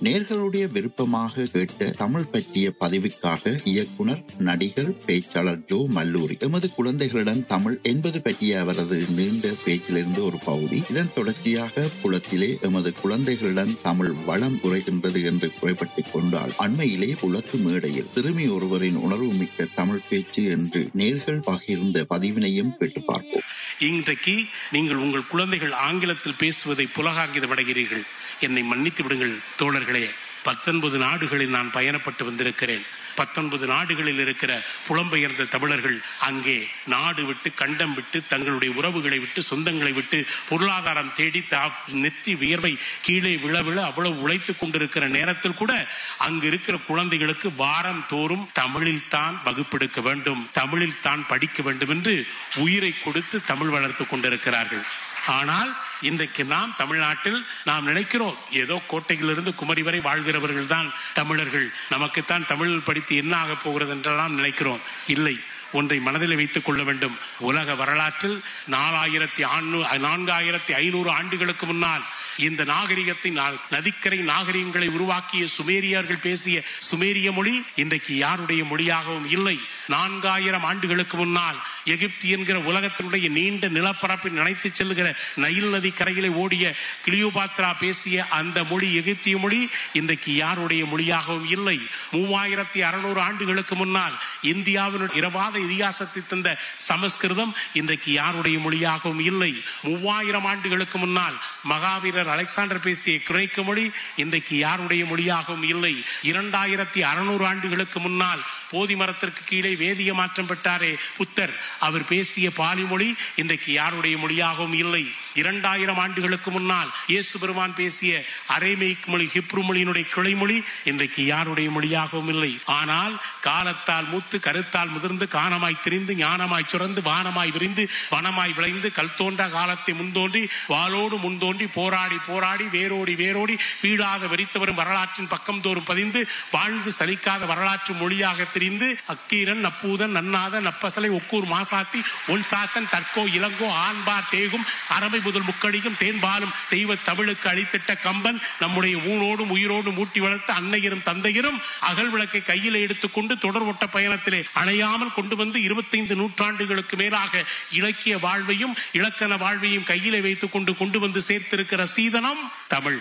நேர்களுடைய விருப்பமாக கேட்ட தமிழ் பற்றிய பதிவுக்காக இயக்குனர் நடிகர் பேச்சாளர் ஜோ மல்லூரி எமது குழந்தைகளிடம் தமிழ் என்பது பற்றிய அவரது நீண்ட பேச்சிலிருந்து ஒரு பகுதி இதன் தொடர்ச்சியாக புலத்திலே எமது குழந்தைகளிடம் தமிழ் வளம் குறைகின்றது என்று குறைபட்டுக் கொண்டால் அண்மையிலே புலத்து மேடையில் சிறுமி ஒருவரின் உணர்வு மிக்க தமிழ் பேச்சு என்று நேர்கள் பகிர்ந்த பதிவினையும் பெற்று பார்ப்போம் இன்றைக்கு நீங்கள் உங்கள் குழந்தைகள் ஆங்கிலத்தில் பேசுவதை புலகாங்கிதமடைகிறீர்கள் என்னை மன்னித்து விடுங்கள் தோழர்களே பத்தொன்பது நாடுகளில் நான் பயணப்பட்டு வந்திருக்கிறேன் பத்தொன்பது நாடுகளில் இருக்கிற புலம்பெயர்ந்த தமிழர்கள் அங்கே நாடு விட்டு கண்டம் விட்டு தங்களுடைய உறவுகளை விட்டு சொந்தங்களை விட்டு பொருளாதாரம் தேடி தா- நெத்தி வியர்வை கீழே விழ விழ அவ்வளவு உழைத்துக் கொண்டிருக்கிற நேரத்தில் கூட அங்கு இருக்கிற குழந்தைகளுக்கு வாரம் தோறும் தமிழில் தான் வகுப்பெடுக்க வேண்டும் தமிழில் தான் படிக்க வேண்டும் என்று உயிரை கொடுத்து தமிழ் வளர்த்து கொண்டிருக்கிறார்கள் ஆனால் இன்றைக்கு நாம் தமிழ்நாட்டில் நாம் நினைக்கிறோம் ஏதோ கோட்டையிலிருந்து குமரி வரை வாழ்கிறவர்கள் தான் தமிழர்கள் நமக்குத்தான் தமிழ் படித்து என்ன ஆகப் போகிறது என்றெல்லாம் நினைக்கிறோம் இல்லை ஒன்றை மனதில் வைத்துக் கொள்ள வேண்டும் உலக வரலாற்றில் நாலாயிரத்தி நான்காயிரத்தி ஐநூறு ஆண்டுகளுக்கு முன்னால் இந்த நாகரிகத்தை நா- நதிக்கரை நாகரிகங்களை உருவாக்கிய சுமேரியர்கள் பேசிய சுமேரிய மொழி இன்றைக்கு யாருடைய மொழியாகவும் இல்லை நான்காயிரம் ஆண்டுகளுக்கு முன்னால் எகிப்து என்கிற உலகத்தினுடைய நீண்ட நிலப்பரப்பில் நினைத்து செல்லுகிற நைல் நதி கரையிலே ஓடிய கிளியோபாத்ரா பேசிய அந்த மொழி எகிப்திய மொழி இன்றைக்கு யாருடைய மொழியாகவும் இல்லை மூவாயிரத்தி அறுநூறு ஆண்டுகளுக்கு முன்னால் இந்தியாவினுடைய இரவாத இதிகாசத்தை தந்த சமஸ்கிருதம் இன்றைக்கு யாருடைய மொழியாகவும் இல்லை மூவாயிரம் ஆண்டுகளுக்கு முன்னால் மகாவீரர் அலெக்சாண்டர் பேசிய கிரேக்க மொழி இன்றைக்கு யாருடைய மொழியாகவும் இல்லை இரண்டாயிரத்தி அறுநூறு ஆண்டுகளுக்கு முன்னால் போதி மரத்திற்கு கீழே வேதிய மாற்றம் பெற்றாரே புத்தர் அவர் பேசிய பாலி மொழி இன்றைக்கு யாருடைய மொழியாகவும் இல்லை இரண்டாயிரம் ஆண்டுகளுக்கு முன்னால் இயேசு பெருமான் பேசிய அரேமிக் மொழி ஹிப்ரு மொழியினுடைய கிளைமொழி இன்றைக்கு யாருடைய மொழியாகவும் இல்லை ஆனால் காலத்தால் மூத்து கருத்தால் முதிர்ந்து காணமாய் திரிந்து ஞானமாய் சுரந்து வானமாய் விரிந்து வனமாய் விளைந்து கல் தோன்றா காலத்தை முன்தோன்றி வாளோடு முன்தோன்றி போராடி போராடி வேரோடி வேரோடி வீழாத வெறித்தவரும் வரலாற்றின் பக்கம் தோறும் பதிந்து வாழ்ந்து சலிக்காத வரலாற்று மொழியாக தெரிந்து அக்கீரன் நப்பூதன் நன்னாதன் நப்பசலை ஒக்கூர் மாசாத்தி ஒன் சாத்தன் தற்கோ இளங்கோ ஆண்பா தேகும் அரபை முதல் முக்கடியும் தேன்பாலும் தெய்வ தமிழுக்கு அளித்திட்ட கம்பன் நம்முடைய ஊனோடும் உயிரோடும் ஊட்டி வளர்த்த அன்னையரும் தந்தையரும் அகல் விளக்கை கையில் எடுத்துக்கொண்டு தொடர் ஓட்ட பயணத்திலே அணையாமல் கொண்டு வந்து இருபத்தைந்து நூற்றாண்டுகளுக்கு மேலாக இலக்கிய வாழ்வையும் இலக்கண வாழ்வையும் கையிலே வைத்துக் கொண்டு கொண்டு வந்து சேர்த்திருக்கிற சீதனம் தமிழ்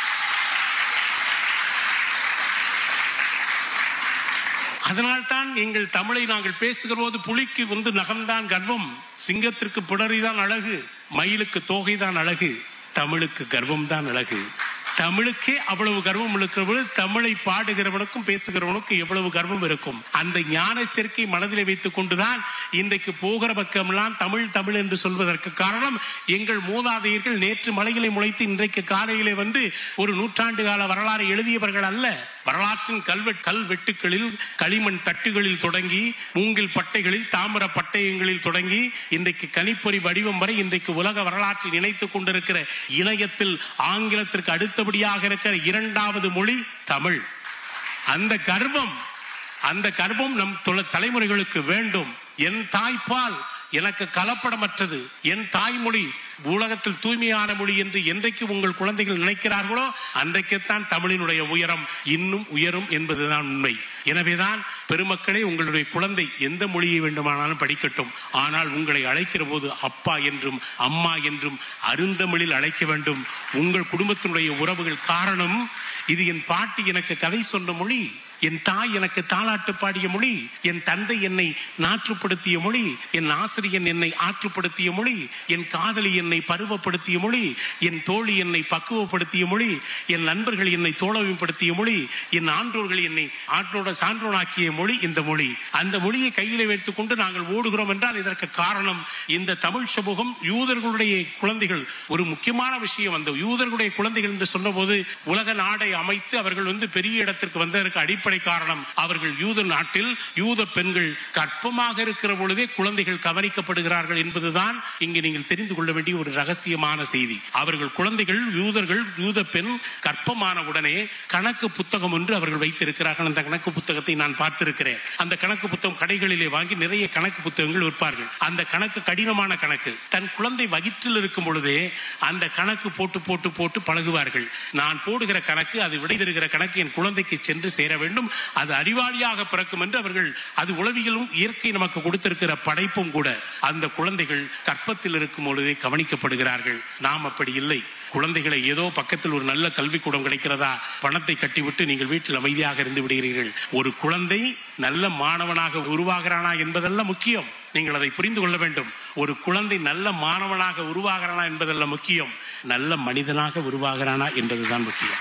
அதனால்தான் எங்கள் தமிழை நாங்கள் பேசுகிற போது புலிக்கு வந்து நகம்தான் கர்வம் சிங்கத்திற்கு பிடரிதான் அழகு மயிலுக்கு தோகைதான் அழகு தமிழுக்கு கர்வம் தான் அழகு தமிழுக்கே அவ்வளவு கர்வம் இருக்கிறவர்கள் தமிழை பாடுகிறவனுக்கும் பேசுகிறவனுக்கும் எவ்வளவு கர்வம் இருக்கும் அந்த ஞான சேர்க்கை மனதிலே வைத்துக் கொண்டுதான் இன்றைக்கு போகிற பக்கமெல்லாம் தமிழ் தமிழ் என்று சொல்வதற்கு காரணம் எங்கள் மூதாதையர்கள் நேற்று மலைகளை முளைத்து இன்றைக்கு காலையிலே வந்து ஒரு நூற்றாண்டு கால வரலாறு எழுதியவர்கள் அல்ல வரலாற்றின் கல்வெட் கல்வெட்டுகளில் களிமண் தட்டுகளில் தொடங்கி மூங்கில் பட்டைகளில் தாமிர பட்டயங்களில் தொடங்கி இன்றைக்கு கணிப்பொறி வடிவம் வரை இன்றைக்கு உலக வரலாற்றில் இணைத்துக் கொண்டிருக்கிற இணையத்தில் ஆங்கிலத்திற்கு அடுத்தபடியாக இருக்கிற இரண்டாவது மொழி தமிழ் அந்த கர்வம் அந்த கர்வம் நம் தொல- தலைமுறைகளுக்கு வேண்டும் என் தாய்ப்பால் எனக்கு கலப்படமற்றது என் தாய்மொழி உலகத்தில் தூய்மையான மொழி என்று என்றைக்கு உங்கள் குழந்தைகள் நினைக்கிறார்களோ அன்றைக்குத்தான் தமிழினுடைய உயரம் இன்னும் உயரும் என்பதுதான் உண்மை எனவேதான் பெருமக்களே உங்களுடைய குழந்தை எந்த மொழியை வேண்டுமானாலும் படிக்கட்டும் ஆனால் உங்களை அழைக்கிற போது அப்பா என்றும் அம்மா என்றும் அருந்தமிழில் அழைக்க வேண்டும் உங்கள் குடும்பத்தினுடைய உறவுகள் காரணம் இது என் பாட்டி எனக்கு கதை சொன்ன மொழி என் தாய் எனக்கு தாலாட்டு பாடிய மொழி என் தந்தை என்னை நாற்றுப்படுத்திய மொழி என் ஆசிரியன் என்னை ஆற்றுப்படுத்திய மொழி என் காதலி என்னை பருவப்படுத்திய மொழி என் தோழி என்னை பக்குவப்படுத்திய மொழி என் நண்பர்கள் என்னை தோழமைப்படுத்திய மொழி என் ஆன்றோர்கள் என்னை ஆற்றோட சான்றோனாக்கிய மொழி இந்த மொழி அந்த மொழியை கையிலே வைத்துக் கொண்டு நாங்கள் ஓடுகிறோம் என்றால் இதற்கு காரணம் இந்த தமிழ் சமூகம் யூதர்களுடைய குழந்தைகள் ஒரு முக்கியமான விஷயம் அந்த யூதர்களுடைய குழந்தைகள் என்று சொன்னபோது உலக நாடை அமைத்து அவர்கள் வந்து பெரிய இடத்திற்கு வந்ததற்கு அடிப்படை அடிப்படை காரணம் அவர்கள் யூத நாட்டில் யூத பெண்கள் கற்பமாக இருக்கிற பொழுதே குழந்தைகள் கவனிக்கப்படுகிறார்கள் என்பதுதான் இங்கு நீங்கள் தெரிந்து கொள்ள வேண்டிய ஒரு ரகசியமான செய்தி அவர்கள் குழந்தைகள் யூதர்கள் யூத பெண் கற்பமான உடனே கணக்கு புத்தகம் ஒன்று அவர்கள் வைத்திருக்கிறார்கள் அந்த கணக்கு புத்தகத்தை நான் பார்த்திருக்கிறேன் அந்த கணக்கு புத்தகம் கடைகளிலே வாங்கி நிறைய கணக்கு புத்தகங்கள் விற்பார்கள் அந்த கணக்கு கடினமான கணக்கு தன் குழந்தை வயிற்றில் இருக்கும் பொழுதே அந்த கணக்கு போட்டு போட்டு போட்டு பழகுவார்கள் நான் போடுகிற கணக்கு அது விடை தருகிற கணக்கு என் குழந்தைக்கு சென்று சேர வேண்டும் அது அறிவாளியாக பிறக்கும் என்று அவர்கள் அது உளவியலும் இயற்கை நமக்கு கொடுத்திருக்கிற படைப்பும் கூட அந்த குழந்தைகள் கற்பத்தில் இருக்கும் பொழுதே கவனிக்கப்படுகிறார்கள் நாம் அப்படி இல்லை குழந்தைகளை ஏதோ பக்கத்தில் ஒரு நல்ல கல்விக்கூடம் கிடைக்கிறதா பணத்தை கட்டிவிட்டு நீங்கள் வீட்டில் அமைதியாக இருந்து விடுகிறீர்கள் ஒரு குழந்தை நல்ல மாணவனாக உருவாகிறானா என்பதல்ல முக்கியம் நீங்கள் அதை புரிந்து கொள்ள வேண்டும் ஒரு குழந்தை நல்ல மாணவனாக உருவாகிறானா என்பதல்ல முக்கியம் நல்ல மனிதனாக உருவாகிறானா என்பதுதான் முக்கியம்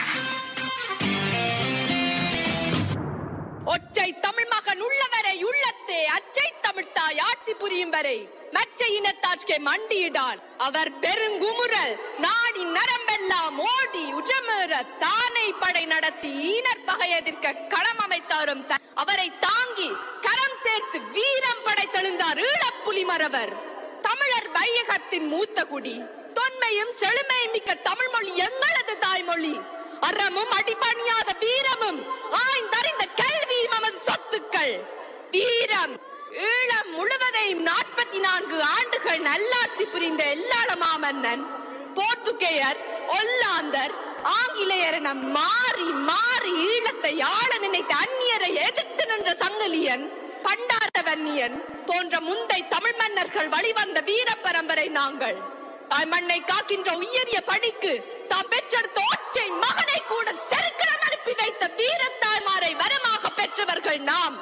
ஒற்றை தமிழ் மகன் உள்ளவரை உள்ளத்தே அச்சை தமிழ்த்தாய் ஆட்சி புரியும் வரை மற்ற இனத்தாட்கே மண்டியிடான் அவர் பெருங்குமுறல் நாடி நரம்பெல்லாம் ஓடி உஜமேற தானை படை நடத்தி ஈனர் பகை எதிர்க்க களம் அமைத்தாரும் த- அவரை தாங்கி கரம் சேர்த்து வீரம் படைத்தெழுந்தார் ஈழப்புலி மறவர் தமிழர் வையகத்தின் மூத்த குடி தொன்மையும் செழுமையும் மிக்க தமிழ் மொழி எங்களது தாய்மொழி அறமும் அடிபணியாத வீரமும் ஆய்ந்தறிந்த கல்வியும் நமது சொத்துக்கள் வீரம் ஈழம் முழுவதையும் நாற்பத்தி நான்கு ஆண்டுகள் நல்லாட்சி புரிந்த எல்லாள மாமன்னன் போர்த்துகேயர் ஒல்லாந்தர் ஆங்கிலேயர் என மாறி மாறி ஈழத்தை ஆள நினைத்த அந்நியரை எதிர்த்து நின்ற சங்கிலியன் பண்டாரவன்னியன் போன்ற முந்தை தமிழ் மன்னர்கள் வழிவந்த வீர பரம்பரை நாங்கள் தாய் மண்ணை காக்கின்ற உயரிய பணிக்கு தாம் பெற்றெடுத்த ஒற்றை மகனை கூட செருக்கிடம் அனுப்பி வைத்த வீரத்தாய்மாரை வரமாக பெற்றவர்கள் நாம்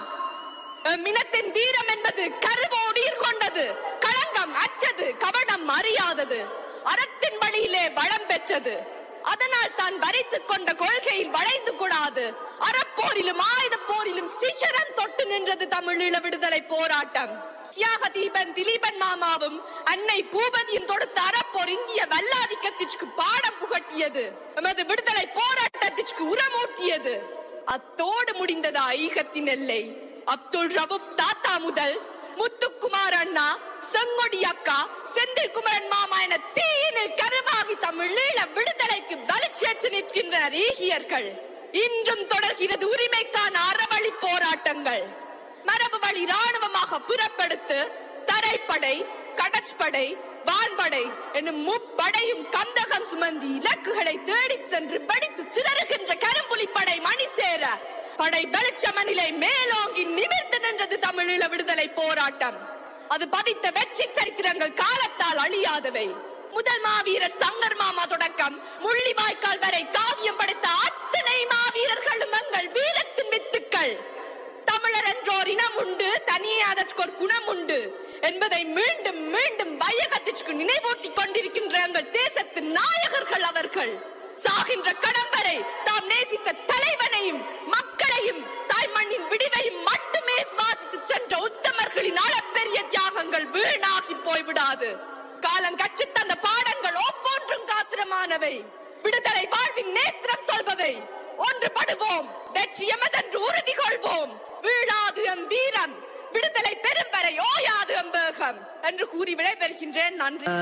எம் இனத்தின் வீரம் என்பது கருவோடு கொண்டது களங்கம் அற்றது கவனம் அறியாதது அறத்தின் வழியிலே வளம் பெற்றது அதனால் தான் வரைத்துக் கொண்ட கொள்கையில் வளைந்து கூடாது அறப்போரிலும் ஆயுத போரிலும் சிகரம் தொட்டு நின்றது தமிழீழ விடுதலை போராட்டம் தியாக தீபன் திலீபன் மாமாவும் அன்னை பூபதியும் தொடுத்த அறப்போர் இந்திய வல்லாதிக்கத்திற்கு பாடம் புகட்டியது எமது விடுதலை போராட்டத்திற்கு உரமூட்டியது அத்தோடு முடிந்ததா ஈகத்தின் எல்லை அப்துல் ரவுப் தாத்தா முதல் முத்துக்குமார் அண்ணா செங்கொடி அக்கா செந்தில் குமரன் மாமா என தீயினில் கருவாகி தமிழீழ விடுதலைக்கு பலிச்சேற்று நிற்கின்றனர் ஈகியர்கள் இன்றும் தொடர்கிறது உரிமைக்கான அறவழி போராட்டங்கள் மரபு வழி ராணுவமாக புறப்படுத்து தரைப்படை கடற்படை வான்படை என்னும் முப்படையும் கந்தகம் சுமந்தி இலக்குகளை தேடிச் சென்று படித்து சிதறுகின்ற கரும்புலி படை மணி சேர படை வெளிச்சமனிலை மேலோங்கி நிமிர்ந்து நின்றது தமிழீழ விடுதலை போராட்டம் அது பதித்த வெற்றி சரித்திரங்கள் காலத்தால் அழியாதவை முதல் மாவீரர் சங்கர் மாமா தொடக்கம் முள்ளிவாய்க்கால் வரை காவியம் படைத்த அத்தனை மாவீரர்களும் எங்கள் வீரத்தின் வித்துக்கள் தமிழர் என்றோர் இனம் உண்டு தனியே அதற்கு ஒரு குணம் உண்டு என்பதை மீண்டும் மீண்டும் வையகத்திற்கு நினைவூட்டிக் கொண்டிருக்கின்ற எங்கள் தேசத்தின் நாயகர்கள் அவர்கள் சாகின்ற கடம் வரை தாம் நேசித்த தலைவனையும் மக்களையும் தாய் மண்ணின் விடிவையும் மட்டுமே சுவாசித்து சென்ற உத்தமர்களின் அளப்பெரிய தியாகங்கள் வீணாகி போய்விடாது காலம் கற்றுத் தந்த பாடங்கள் ஒவ்வொன்றும் காத்திரமானவை விடுதலை வாழ்வின் நேத்திரம் சொல்பவை ஒன்றுபடுவோம் வெற்றி எமதென்று உறுதி கொள்வோம் வீழாது எம் வீரம் விடுதலை பெரும் வரை ஓயாது எம் வேகம் என்று கூறி விடைபெறுகின்றேன் நன்றி